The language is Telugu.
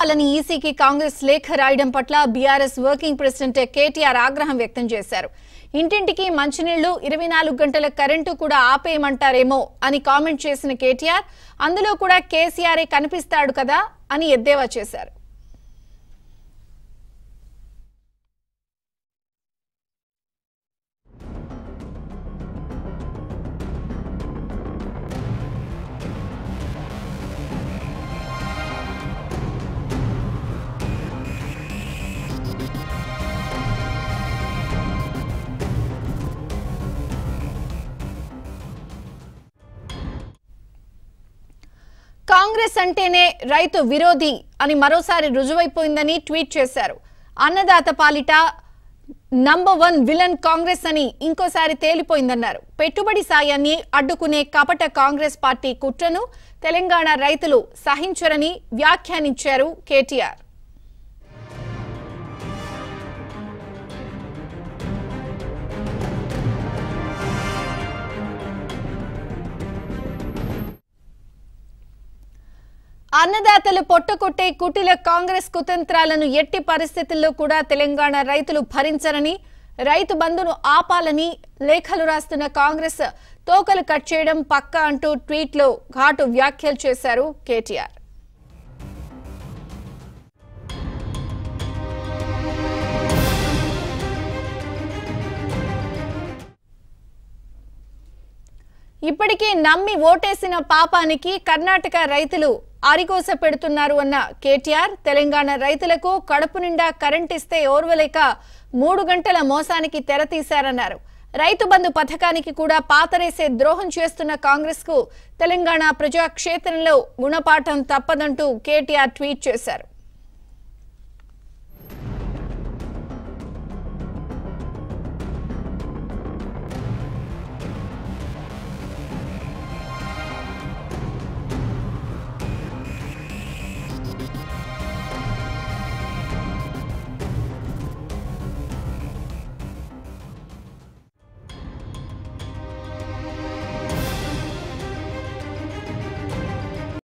ఆపాలని ఈసీకి కాంగ్రెస్ లేఖ రాయడం పట్ల బీఆర్ఎస్ వర్కింగ్ ప్రెసిడెంట్ కేటీఆర్ ఆగ్రహం వ్యక్తం చేశారు ఇంటింటికి మంచినీళ్లు ఇరవై నాలుగు గంటల కరెంటు కూడా ఆపేయమంటారేమో అని కామెంట్ చేసిన కేటీఆర్ అందులో కూడా కేసీఆరే కనిపిస్తాడు కదా అని ఎద్దేవా చేశారు కాంగ్రెస్ అంటేనే రైతు విరోధి అని మరోసారి రుజువైపోయిందని ట్వీట్ చేశారు అన్నదాత పాలిట నంబర్ వన్ విలన్ కాంగ్రెస్ అని ఇంకోసారి తేలిపోయిందన్నారు పెట్టుబడి సాయాన్ని అడ్డుకునే కపట కాంగ్రెస్ పార్టీ కుట్రను తెలంగాణ రైతులు సహించరని వ్యాఖ్యానించారు కేటీఆర్ అన్నదాతలు పొట్టకొట్టే కుటిల కాంగ్రెస్ కుతంత్రాలను ఎట్టి పరిస్థితుల్లో కూడా తెలంగాణ రైతులు భరించరని రైతు బంధును ఆపాలని లేఖలు రాస్తున్న కాంగ్రెస్ తోకలు కట్ చేయడం పక్కా అంటూ ట్వీట్లో ఘాటు వ్యాఖ్యలు చేశారు కేటీఆర్ ఇప్పటికీ నమ్మి ఓటేసిన పాపానికి కర్ణాటక రైతులు ఆరికోస పెడుతున్నారు అన్న కేటీఆర్ తెలంగాణ రైతులకు కడుపు నిండా కరెంట్ ఇస్తే ఓర్వలేక మూడు గంటల మోసానికి తెరతీశారన్నారు రైతు బంధు పథకానికి కూడా పాతరేసే ద్రోహం చేస్తున్న కాంగ్రెస్ కు తెలంగాణ ప్రజాక్షేత్రంలో గుణపాఠం తప్పదంటూ కేటీఆర్ ట్వీట్ చేశారు